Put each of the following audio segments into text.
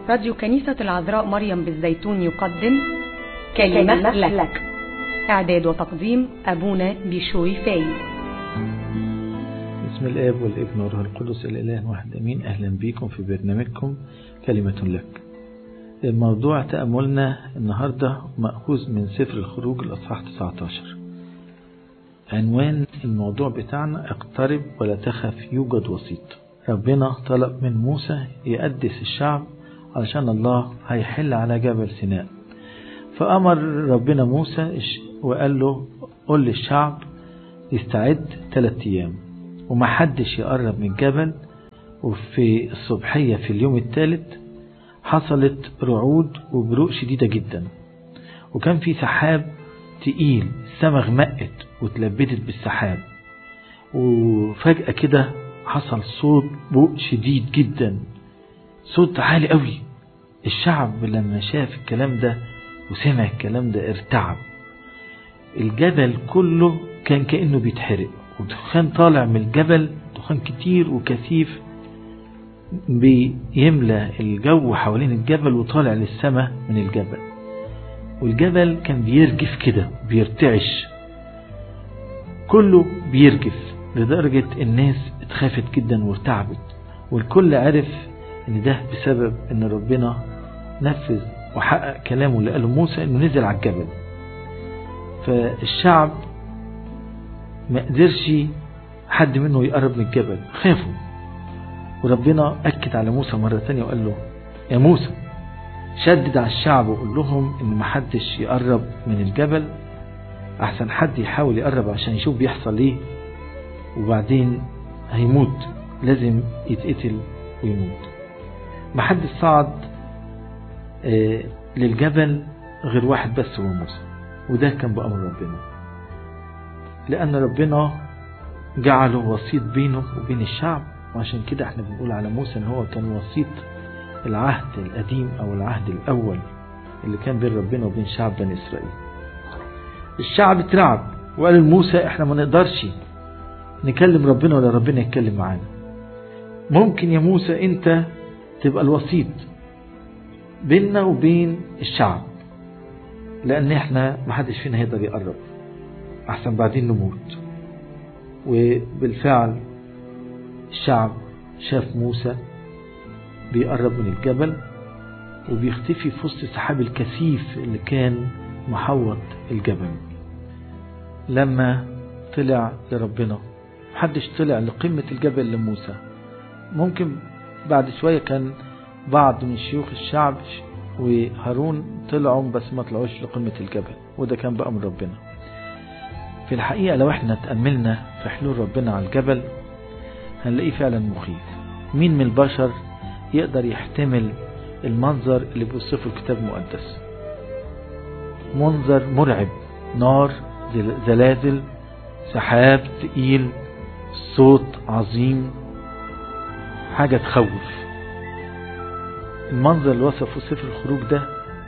راديو كنيسة العذراء مريم بالزيتون يقدم كلمة, كلمة لك. لك إعداد وتقديم أبونا بيشوي فايد بسم الآب والابن والروح القدس الإله واحد أمين أهلا بكم في برنامجكم كلمة لك الموضوع تأملنا النهاردة مأخوذ من سفر الخروج الأصحاح 19 عنوان الموضوع بتاعنا اقترب ولا تخف يوجد وسيط ربنا طلب من موسى يقدس الشعب علشان الله هيحل على جبل سيناء فأمر ربنا موسى وقال له قل للشعب يستعد ثلاثة أيام ومحدش يقرب من الجبل وفي الصبحية في اليوم الثالث حصلت رعود وبروق شديدة جدا وكان في سحاب تقيل السما غمقت واتلبدت بالسحاب وفجأة كده حصل صوت بوق شديد جدا صوت عالي قوي الشعب لما شاف الكلام ده وسمع الكلام ده ارتعب الجبل كله كان كأنه بيتحرق ودخان طالع من الجبل دخان كتير وكثيف بيملى الجو حوالين الجبل وطالع للسماء من الجبل والجبل كان بيرجف كده بيرتعش كله بيرجف لدرجة الناس اتخافت جدا وارتعبت والكل عرف ان ده بسبب ان ربنا نفذ وحقق كلامه اللي قاله موسى انه نزل على الجبل فالشعب ما قدرش حد منه يقرب من الجبل خافوا وربنا أكد على موسى مرة تانية وقال له يا موسى شدد على الشعب وقول لهم ان محدش يقرب من الجبل احسن حد يحاول يقرب عشان يشوف بيحصل ايه وبعدين هيموت لازم يتقتل ويموت محدش صعد آه للجبل غير واحد بس هو موسى وده كان بأمر ربنا لأن ربنا جعله وسيط بينه وبين الشعب وعشان كده احنا بنقول على موسى ان هو كان وسيط العهد القديم او العهد الاول اللي كان بين ربنا وبين شعب بني اسرائيل الشعب اترعب وقال لموسى احنا ما نقدرش نكلم ربنا ولا ربنا يتكلم معانا ممكن يا موسى انت تبقى الوسيط بيننا وبين الشعب لان احنا محدش فينا هيقدر يقرب احسن بعدين نموت وبالفعل الشعب شاف موسى بيقرب من الجبل وبيختفي في وسط السحاب الكثيف اللي كان محوط الجبل لما طلع لربنا محدش طلع لقمة الجبل لموسى ممكن بعد شوية كان بعض من شيوخ الشعب وهارون طلعوا بس ما طلعوش لقمة الجبل وده كان بأمر ربنا في الحقيقة لو احنا تأملنا في حلول ربنا على الجبل هنلاقيه فعلا مخيف مين من البشر يقدر يحتمل المنظر اللي بيوصفه الكتاب المقدس منظر مرعب نار زلازل سحاب تقيل صوت عظيم حاجة تخوف المنظر اللي وصفه سفر الخروج ده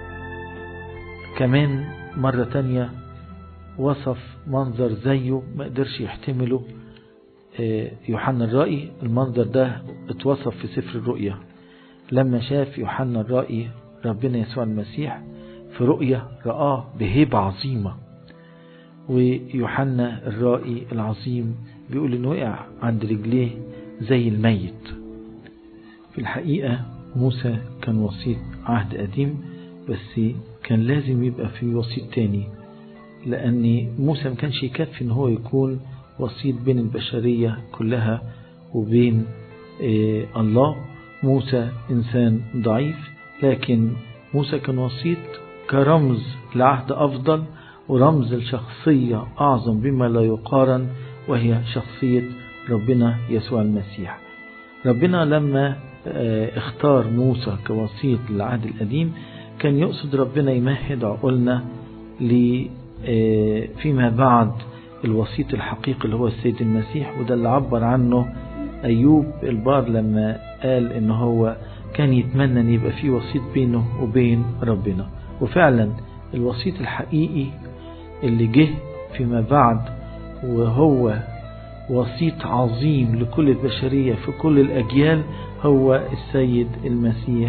كمان مرة تانية وصف منظر زيه ما قدرش يحتمله يوحنا الرائي المنظر ده اتوصف في سفر الرؤيا لما شاف يوحنا الرائي ربنا يسوع المسيح في رؤيا رآه بهيبة عظيمة ويوحنا الرائي العظيم بيقول انه وقع عند رجليه زي الميت في الحقيقة موسى كان وسيط عهد قديم بس كان لازم يبقى في وسيط تاني لأن موسى ما كانش يكفي ان هو يكون وسيط بين البشرية كلها وبين إيه الله موسى إنسان ضعيف لكن موسى كان وسيط كرمز لعهد أفضل ورمز لشخصية أعظم بما لا يقارن وهي شخصية ربنا يسوع المسيح ربنا لما اختار موسى كوسيط للعهد القديم كان يقصد ربنا يمهد عقولنا فيما بعد الوسيط الحقيقي اللي هو السيد المسيح وده اللي عبر عنه أيوب البار لما قال إن هو كان يتمنى أن يبقى فيه وسيط بينه وبين ربنا وفعلا الوسيط الحقيقي اللي جه فيما بعد وهو وسيط عظيم لكل البشرية في كل الأجيال هو السيد المسيح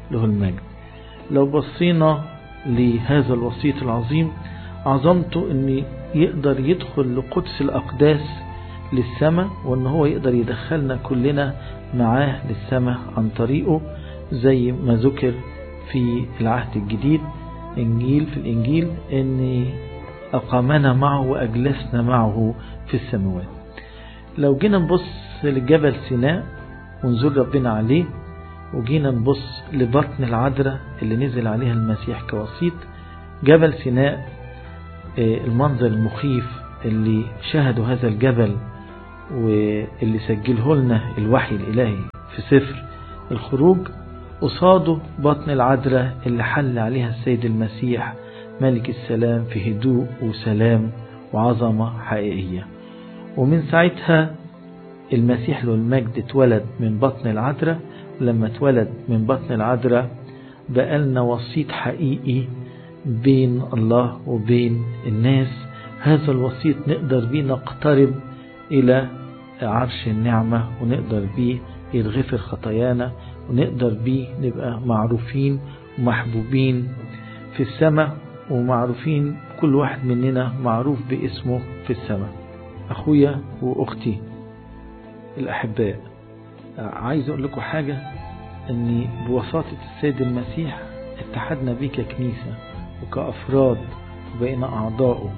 له المجد لو بصينا لهذا الوسيط العظيم عظمته ان يقدر يدخل لقدس الأقداس للسماء وان هو يقدر يدخلنا كلنا معاه للسماء عن طريقه زي ما ذكر في العهد الجديد انجيل في الانجيل ان اقامنا معه واجلسنا معه في السماوات لو جينا نبص لجبل سيناء ونزور ربنا عليه وجينا نبص لبطن العذراء اللي نزل عليها المسيح كوسيط جبل سيناء المنظر المخيف اللي شاهدوا هذا الجبل واللي سجله لنا الوحي الإلهي في سفر الخروج قصاده بطن العذراء اللي حل عليها السيد المسيح ملك السلام في هدوء وسلام وعظمة حقيقية ومن ساعتها المسيح له المجد اتولد من بطن العذراء ولما اتولد من بطن العذراء بقالنا وسيط حقيقي بين الله وبين الناس هذا الوسيط نقدر بيه نقترب إلى عرش النعمة ونقدر بيه يتغفر خطايانا ونقدر بيه نبقى معروفين ومحبوبين في السماء ومعروفين كل واحد مننا معروف باسمه في السماء أخويا وأختي الأحباء عايز أقول لكم حاجة أني بوساطة السيد المسيح اتحدنا بيه ككنيسة وكأفراد وبقينا أعضاؤه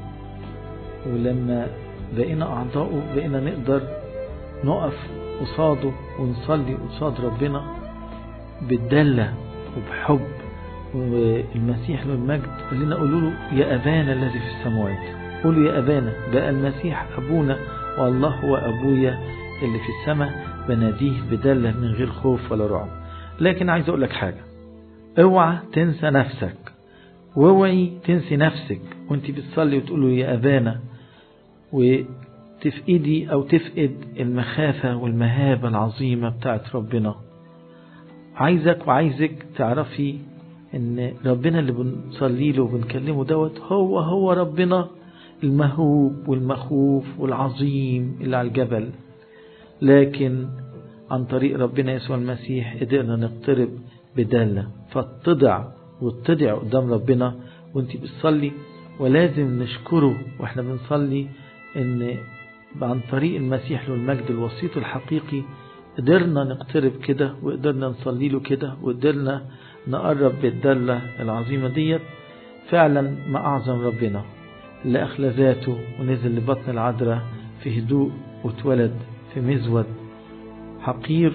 ولما بقينا أعضاؤه بقينا نقدر نقف قصاده ونصلي قصاد ربنا بالدلة وبحب والمسيح له المجد قال لنا قولوا له يا أبانا الذي في السماوات قولوا يا أبانا بقى المسيح أبونا والله هو أبويا اللي في السماء بناديه بدلة من غير خوف ولا رعب لكن عايز أقول لك حاجة اوعى تنسى نفسك واوعي تنسي نفسك وانت بتصلي وتقولوا يا أبانا وتفقدي أو تفقد المخافة والمهابة العظيمة بتاعت ربنا عايزك وعايزك تعرفي ان ربنا اللي بنصلي له وبنكلمه دوت هو هو ربنا المهوب والمخوف والعظيم اللي على الجبل لكن عن طريق ربنا يسوع المسيح قدرنا نقترب بدالة فاتضع واتضع قدام ربنا وانت بتصلي ولازم نشكره واحنا بنصلي ان عن طريق المسيح له المجد الوسيط الحقيقي قدرنا نقترب كده وقدرنا نصلي له كده وقدرنا نقرب بالدلة العظيمة ديت فعلا ما أعظم ربنا اللي أخلى ذاته ونزل لبطن العذراء في هدوء واتولد في مزود حقير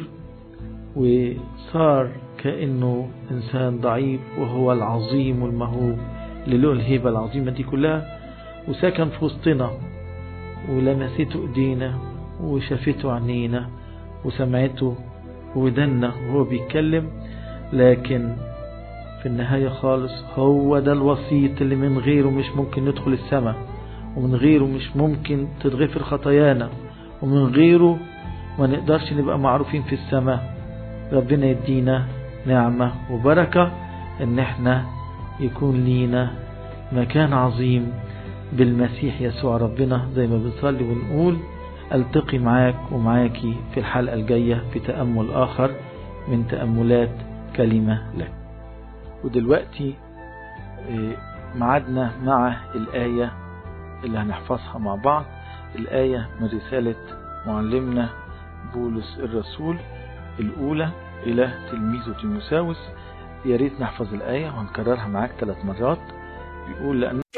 وصار كأنه إنسان ضعيف وهو العظيم والمهوب اللي له الهيبة العظيمة دي كلها وسكن في وسطنا ولمسته ايدينا وشافته عينينا وسمعته ودنا وهو بيتكلم لكن في النهاية خالص هو ده الوسيط اللي من غيره مش ممكن ندخل السماء ومن غيره مش ممكن تتغفر خطايانا ومن غيره ما نقدرش نبقى معروفين في السماء ربنا يدينا نعمة وبركة ان احنا يكون لينا مكان عظيم بالمسيح يسوع ربنا زي ما بنصلي ونقول التقي معاك ومعاكي في الحلقة الجاية في تأمل آخر من تأملات كلمة لك ودلوقتي معادنا مع الآية اللي هنحفظها مع بعض الآية من رسالة معلمنا بولس الرسول الأولى إلى تلميذه تيموساوس يا ريت نحفظ الآية وهنكررها معاك ثلاث مرات بيقول لأن